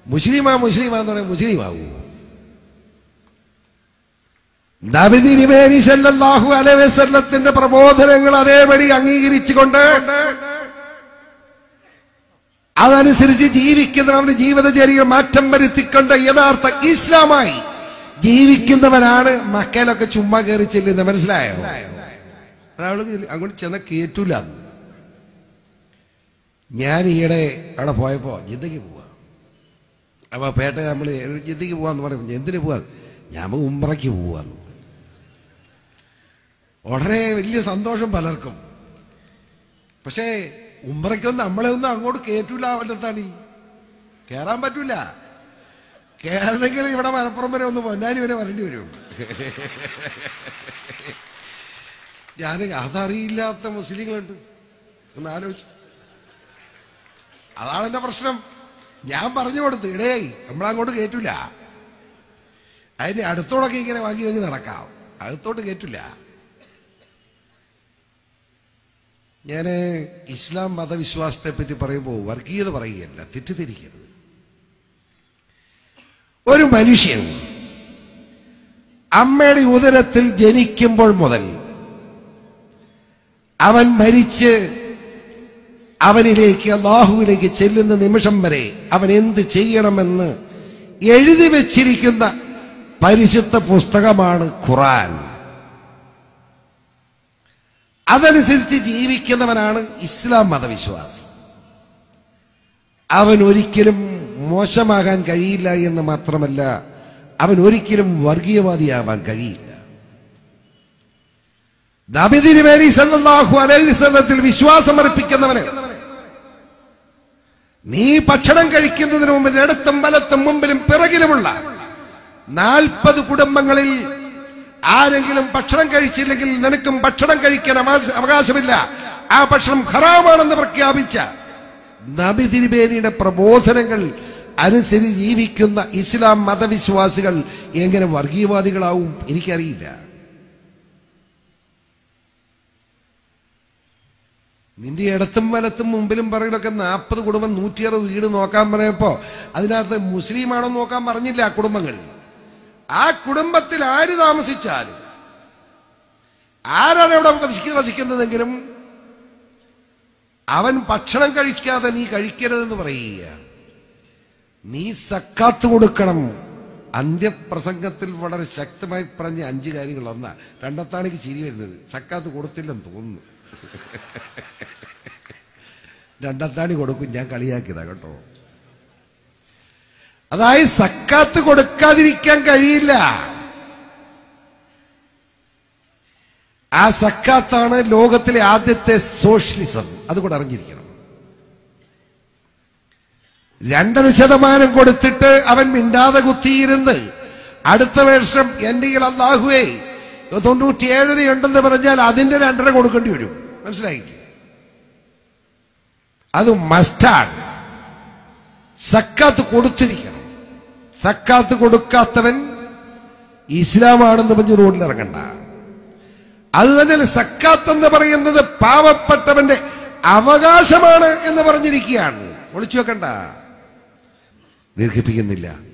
മുസ്ലിമാ മുസ്ലിമാ എന്ന് പറയാൻ മുസ്ലിമാവൂ നബിതിരിമേനി സല്ലല്ലാഹു അലൈഹി വസല്ലത്തിന്റെ പ്രബോധനങ്ങൾ അതേപടി അംഗീകരിച്ചുകൊണ്ട് അതനുസരിച്ച് ജീവിക്കുന്നവരുടെ ജീവിതചര്യ മാറ്റം വരുത്തിക്കൊണ്ട് യഥാർത്ഥ ഇസ്ലാമായി ജീവിക്കുന്നവനാണ് മക്കയിലൊക്കെ ചുമ്മാ കയറി ചെല്ലുന്നത് മനസ്സിലായോ ഒരാൾക്ക് അങ്ങോട്ട് ചെന്ന കേറ്റൂല ഞാൻ ഈയിടെ അവിടെ പോയപ്പോ ജിദ്ദയ്ക്ക് പോവാ അപ്പൊ പേട്ട നമ്മൾ ജിദ്ദയ്ക്ക് പോവാന്ന് പറയും എന്തിനു പോവാ ഞാൻ ഉമ്രയ്ക്ക് പോവാന്ന് ഉടനെ വലിയ സന്തോഷം പലർക്കും പക്ഷേ ഉമ്രയ്ക്കൊന്നും നമ്മളെ ഒന്നും അങ്ങോട്ട് കേറ്റൂല വല്ലത്താണ് കേറാൻ പറ്റൂല കേരളത്തിൽ ഇവിടെ മലപ്പുറം വരെ ഒന്ന് പൊന്നാനി വരെ വരേണ്ടി വരും ഞാൻ അതറിയില്ലാത്ത മുസ്ലിങ്ങളുണ്ട് ഒന്ന് ആലോചിച്ചു അതാണ് എന്റെ പ്രശ്നം ഞാൻ പറഞ്ഞു കൊടുത്തു ഇടേ നമ്മളങ്ങോട്ട് കേറ്റൂല അതിന്റെ അടുത്തോടൊക്കെ ഇങ്ങനെ വാങ്ങി വാങ്ങി നടക്കാം അകത്തോട്ട് കേറ്റില്ല ഞാൻ ഇസ്ലാം മതവിശ്വാസത്തെ പറ്റി പറയുമ്പോൾ വർഗീയത പറയുകയല്ല തെറ്റിദ്ധരിക്കരുത് ഒരു മനുഷ്യൻ അമ്മയുടെ ഉദരത്തിൽ ജനിക്കുമ്പോൾ മുതൽ അവൻ മരിച്ച് അവനിലേക്ക് അള്ളാഹുവിലേക്ക് ചെല്ലുന്ന നിമിഷം വരെ അവൻ എന്ത് ചെയ്യണമെന്ന് എഴുതി വച്ചിരിക്കുന്ന പരിശുദ്ധ പുസ്തകമാണ് ഖുറാൻ അതനുസരിച്ച് ജീവിക്കുന്നവനാണ് ഇസ്ലാം മതവിശ്വാസി അവൻ ഒരിക്കലും മോശമാകാൻ കഴിയില്ല എന്ന് മാത്രമല്ല അവൻ ഒരിക്കലും വർഗീയവാദിയാവാൻ കഴിയില്ല നബിതിരുമേനി സല്ലല്ലാഹു അലൈഹി വസല്ലത്തിൽ വിശ്വാസമർപ്പിക്കുന്നവന് നീ ഭക്ഷണം കഴിക്കുന്നതിന് മുമ്പ് ഇടത്തും വലത്തും മുമ്പിലും പിറകിലുമുള്ള നാൽപ്പത് കുടുംബങ്ങളിൽ ആരെങ്കിലും ഭക്ഷണം കഴിച്ചില്ലെങ്കിൽ നിനക്കും ഭക്ഷണം കഴിക്കാൻ അവകാശ- അവകാശമില്ല ആ ഭക്ഷണം ഹറാമാണെന്ന് പ്രഖ്യാപിച്ച നബി തിരുമേനിയുടെ പ്രബോധനങ്ങൾ അനുസരിച്ച് ജീവിക്കുന്ന ഇസ്ലാം മതവിശ്വാസികൾ എങ്ങനെ വർഗീയവാദികളാവും എനിക്കറിയില്ല നിന്റെ ഇടത്തും വലത്തും മുമ്പിലും പറയിലൊക്കെ നാൽപ്പത് കുടുംബം നൂറ്റിയറുപത് വീട് നോക്കാൻ പറയപ്പോ അതിനകത്ത് മുസ്ലിമാണോ നോക്കാൻ പറഞ്ഞില്ല ആ കുടുംബങ്ങൾ ആ കുടുംബത്തിൽ ആര് താമസിച്ചാലും ആരാണ് അവിടെ വസിക്ക- വസിക്കുന്നതെങ്കിലും അവൻ ഭക്ഷണം കഴിക്കാതെ നീ കഴിക്കരുതെന്ന് പറയുക നീ സക്കാത്ത് കൊടുക്കണം അന്ത്യപ്രസംഗത്തിൽ വളരെ ശക്തമായി പറഞ്ഞ അഞ്ച് കാര്യങ്ങൾ ഒന്നാ രണ്ടത്താണിക്ക് ചിരി വരുന്നത് സക്കാത്ത് കൊടുത്തില്ലെന്ന് തോന്നുന്നു രണ്ടത്താണി കൊടുക്കും ഞാൻ കളിയാക്കിയതാ കേട്ടോ അതായത് സക്കാത്ത് കൊടുക്കാതിരിക്കാൻ കഴിയില്ല ആ സക്കാത്താണ് ലോകത്തിലെ ആദ്യത്തെ സോഷ്യലിസം അതുകൂടെ അറിഞ്ഞിരിക്കണം രണ്ടര ശതമാനം കൊടുത്തിട്ട് അവൻ മിണ്ടാതെ കുത്തിയിരുന്ന് അടുത്ത വർഷം എന്റെ കയ്യിൽ അള്ളാഹുവേ തൊണ്ണൂറ്റിയേഴര ഉണ്ടെന്ന് പറഞ്ഞാൽ അതിന്റെ രണ്ടര കൊടുക്കേണ്ടി വരും മനസ്സിലായില്ലേ അത് മസ്റ്റാണ് സക്കാത്ത് കൊടുത്തിരിക്കണം സക്കാത്ത് കൊടുക്കാത്തവൻ ഇസ്ലാമാണെന്ന് പറഞ്ഞ് റോഡിൽ ഇറങ്ങണ്ട അത് തന്നെ സക്കാത്ത് എന്ന് പറയുന്നത് പാവപ്പെട്ടവന്റെ അവകാശമാണ് എന്ന് പറഞ്ഞിരിക്കുകയാണ് ഒളിച്ചു വെക്കണ്ട ദീർഘിപ്പിക്കുന്നില്ല